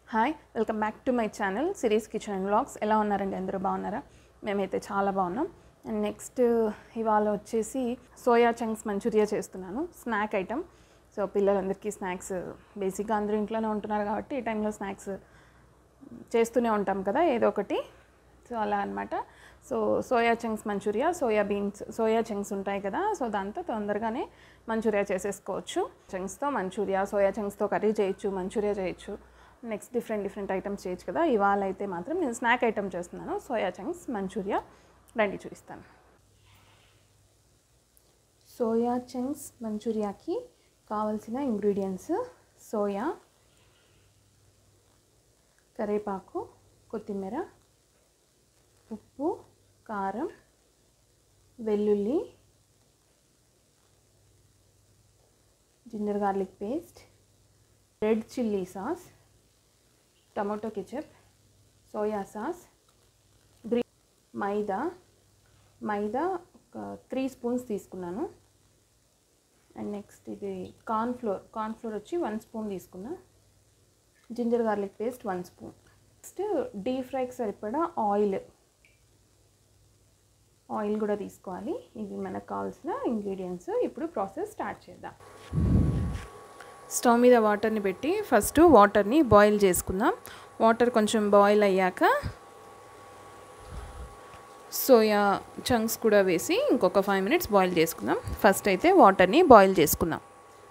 hi welcome back to my channel series kitchen and vlogs ఎలా ఉన్నారండి అందరూ బాగున్నారా మేమైతే చాలా బాగున్నాం అండ్ నెక్స్ట్ ఇవాళ వచ్చేసి సోయా చంక్స్ మంచూరియా చేస్తున్నాను స్నాక్ ఐటమ్ సో పిల్లలందరికీ స్నాక్స్ బేసిక్గా అందరూ ఇంట్లోనే ఉంటున్నారు కాబట్టి ఈ టైంలో స్నాక్స్ చేస్తూనే ఉంటాం కదా ఏదో ఒకటి సో అలా అనమాట so soya chunks Manchuria soya beans soya chunks ఉంటాయి కదా సో దాంతో తొందరగానే మంచూరియా చేసేసుకోవచ్చు చంక్స్తో మంచూరియా సోయా చంక్స్తో కర్రీ చేయొచ్చు మంచూరియా చేయొచ్చు నెక్స్ట్ డిఫరెంట్ డిఫరెంట్ ఐటమ్స్ చేయొచ్చు కదా ఇవాళ అయితే మాత్రం నేను స్నాక్ ఐటమ్ చేస్తున్నాను సోయా చంక్స్ మంచూరియా రండి చూపిస్తాను సోయా చంక్స్ మంచూరియాకి కావలసిన ఇంగ్రీడియంట్స్ సోయా కరివేపాకు కొత్తిమీర ఉప్పు కారం వెల్లుల్లి ginger garlic paste red chilli sauce tomato ketchup soya sauce green maida maida ఒక త్రీ స్పూన్స్ తీసుకున్నాను అండ్ నెక్స్ట్ ఇది కార్న్ ఫ్లోర్ కార్న్ ఫ్లోర్ వచ్చి వన్ స్పూన్ తీసుకున్నా ginger garlic paste one spoon next deep ఫ్రైకి సరిపడా ఆయిల్ ఆయిల్ కూడా తీసుకోవాలి ఇవి మనకు కావాల్సిన ఇంగ్రీడియంట్స్ ఇప్పుడు ప్రాసెస్ స్టార్ట్ చేద్దాం స్టవ్ మీద వాటర్ని పెట్టి ఫస్ట్ వాటర్ని బాయిల్ చేసుకుందాం వాటర్ కొంచెం బాయిల్ అయ్యాక సోయా చంక్స్ కూడా వేసి ఇంకొక ఫైవ్ మినిట్స్ బాయిల్ చేసుకుందాం ఫస్ట్ అయితే వాటర్ని బాయిల్ చేసుకుందాం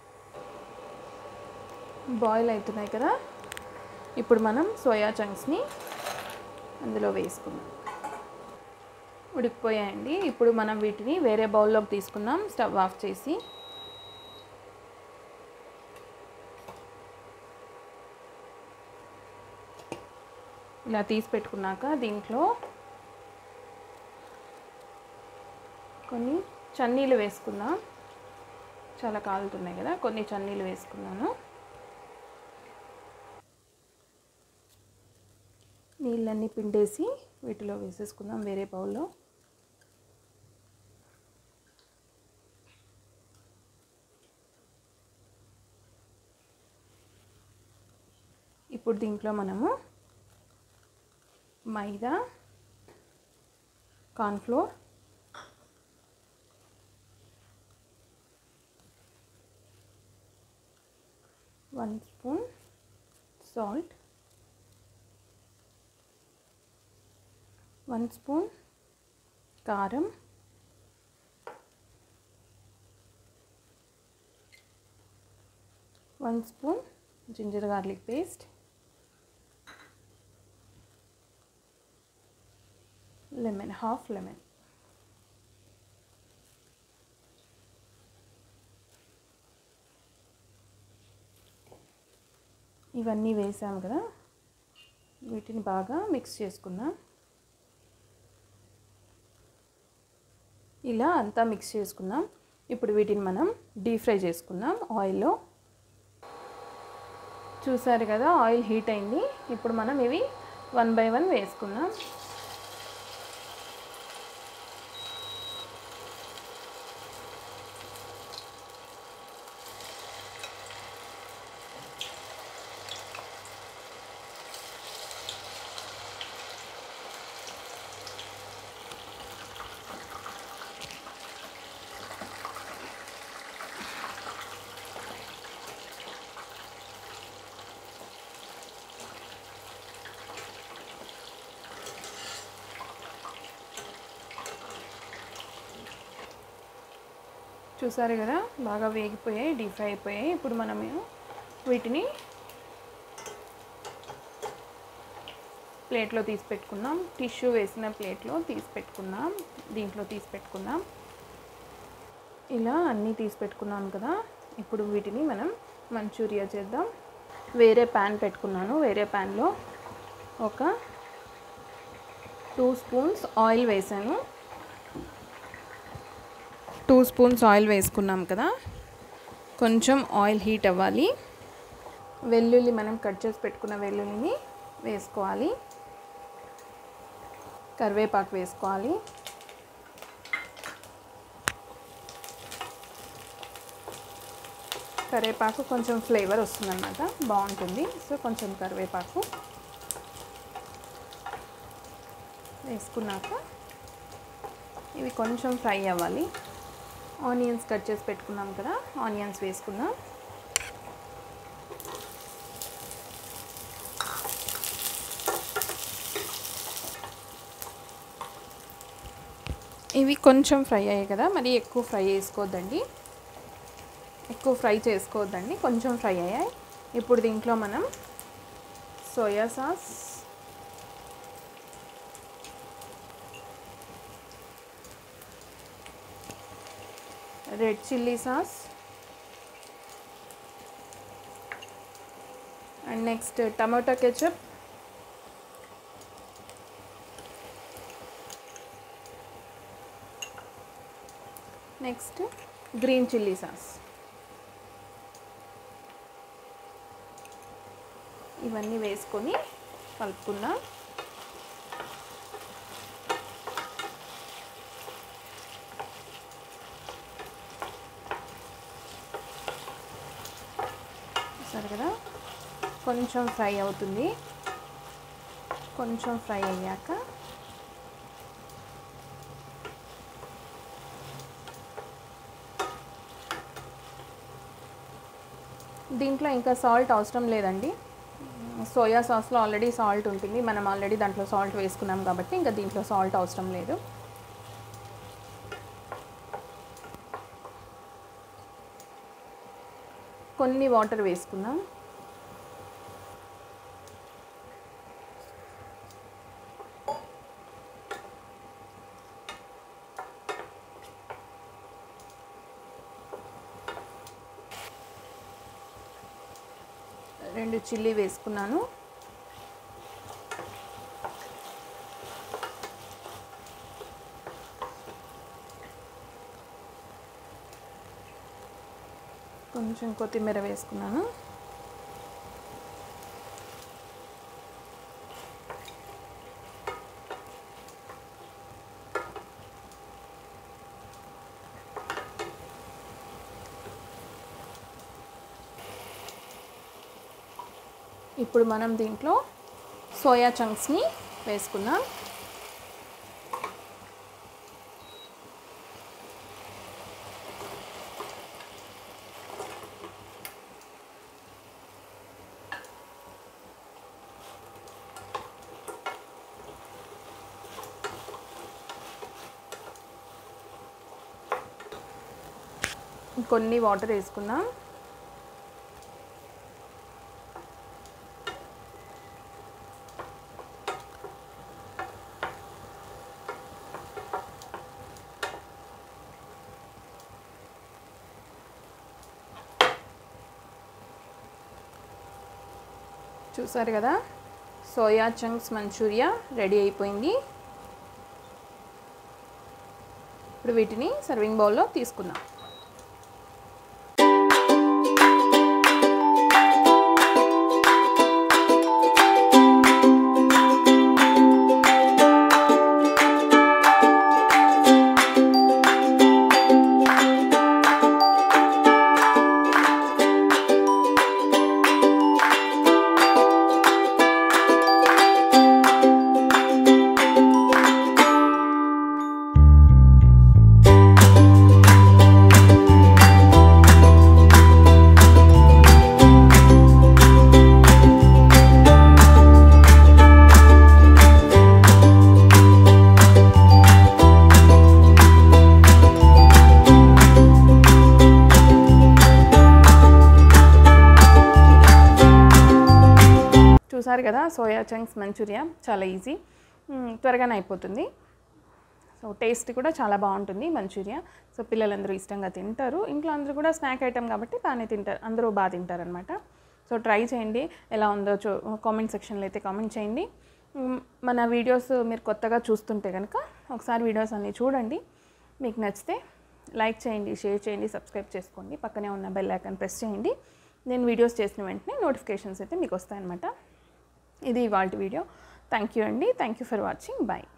బాయిల్ అవుతున్నాయి కదా ఇప్పుడు మనం సోయా చంక్స్ని అందులో వేసుకుందాం ఉడికిపోయాయండి ఇప్పుడు మనం వీటిని వేరే బౌల్లోకి తీసుకుందాం స్టవ్ ఆఫ్ చేసి ఇలా తీసి పెట్టుకున్నాక దీంట్లో కొన్ని చన్నీళ్ళు వేసుకుందాం చాలా కాలుతున్నాయి కదా కొన్ని చన్నీళ్ళు వేసుకున్నాను నీళ్ళన్నీ పిండేసి వీటిలో వేసేసుకుందాం వేరే బౌల్లో ఇప్పుడు దీంట్లో మనము maida cornflour one spoon salt one spoon కారం one spoon ginger garlic paste lemon half lemon ఇవన్నీ వేసాం కదా వీటిని బాగా మిక్స్ చేసుకుందాం ఇలా అంతా మిక్స్ చేసుకుందాం ఇప్పుడు వీటిని మనం డీప్ ఫ్రై చేసుకుందాం ఆయిల్లో చూసారు కదా ఆయిల్ హీట్ అయింది ఇప్పుడు మనం ఇవి వన్ బై వన్ వేసుకుందాం చూసారు కదా బాగా వేగిపోయాయి డీప్ ఫ్రై అయిపోయాయి ఇప్పుడు మనం వీటిని ప్లేట్లో తీసి పెట్టుకుందాం టిష్యూ వేసిన ప్లేట్లో తీసి పెట్టుకుందాం దీంట్లో తీసి పెట్టుకుందాం ఇలా అన్నీ తీసి పెట్టుకున్నాం కదా ఇప్పుడు వీటిని మనం మంచూరియా చేద్దాం వేరే ప్యాన్ పెట్టుకున్నాను వేరే ప్యాన్లో ఒక టూ స్పూన్స్ ఆయిల్ వేసాను టూ స్పూన్స్ ఆయిల్ వేసుకున్నాం కదా కొంచెం ఆయిల్ హీట్ అవ్వాలి వెల్లుల్లి మనం కట్ చేసి పెట్టుకున్న వెల్లుల్లిని వేసుకోవాలి కరివేపాకు వేసుకోవాలి కరివేపాకు కొంచెం ఫ్లేవర్ వస్తుందన్నమాట బాగుంటుంది సో కొంచెం కరివేపాకు వేసుకున్నాక ఇవి కొంచెం ఫ్రై అవ్వాలి ఆనియన్స్ కట్ చేసి పెట్టుకున్నాం కదా ఆనియన్స్ వేసుకుందాం ఇవి కొంచెం ఫ్రై అయ్యాయి కదా మరి ఎక్కువ ఫ్రై చేసుకోవద్దండి ఎక్కువ ఫ్రై చేసుకోవద్దండి కొంచెం ఫ్రై అయ్యాయి ఇప్పుడు దీంట్లో మనం soya sauce red chilli sauce and next tomato ketchup next green chilli sauce ఇవన్నీ వేసుకొని కలుపుకుందాం సరే కదా కొంచెం ఫ్రై అవుతుంది కొంచెం ఫ్రై అయ్యాక దీంట్లో ఇంకా సాల్ట్ అవసరం లేదండి సోయా సాస్లో ఆల్రెడీ సాల్ట్ ఉంటుంది మనం ఆల్రెడీ దాంట్లో సాల్ట్ వేసుకున్నాం కాబట్టి ఇంకా దీంట్లో సాల్ట్ అవసరం లేదు కొన్ని వాటర్ వేసుకుందాం రెండు చిల్లీ వేసుకున్నాను కొంచెం కొత్తిమీర వేసుకున్నాను ఇప్పుడు మనం దీంట్లో సోయా చంక్స్ని వేసుకుందాం కొన్ని వాటర్ వేసుకుందాం చూసారు కదా సోయా చంక్స్ మంచూరియా రెడీ అయిపోయింది ఇప్పుడు వీటిని సర్వింగ్ బౌల్లో తీసుకుందాం చూసారు కదా సోయా చంక్స్ మంచూరియా చాలా ఈజీ మ్, త్వరగానే అయిపోతుంది సో టేస్ట్ కూడా చాలా బాగుంటుంది మంచూరియా సో పిల్లలందరూ ఇష్టంగా తింటారు ఇంట్లో అందరూ కూడా స్నాక్ ఐటమ్ కాబట్టి బాగానే తింటారు అందరూ బాగా తింటారనమాట సో ట్రై చేయండి ఎలా ఉందో చూ కామెంట్ సెక్షన్లో అయితే కామెంట్ చేయండి మ్, మన వీడియోస్ మీరు కొత్తగా చూస్తుంటే కనుక ఒకసారి వీడియోస్ అన్నీ చూడండి మీకు నచ్చితే లైక్ చేయండి షేర్ చేయండి సబ్స్క్రైబ్ చేసుకోండి పక్కనే ఉన్న బెల్ ఐకాన్ ప్రెస్ చేయండి నేను వీడియోస్ చేసిన వెంటనే నోటిఫికేషన్స్ అయితే మీకు వస్తాయన్నమాట ఇది ఇవాళ వీడియో థ్యాంక్ యూ అండి thank you for watching bye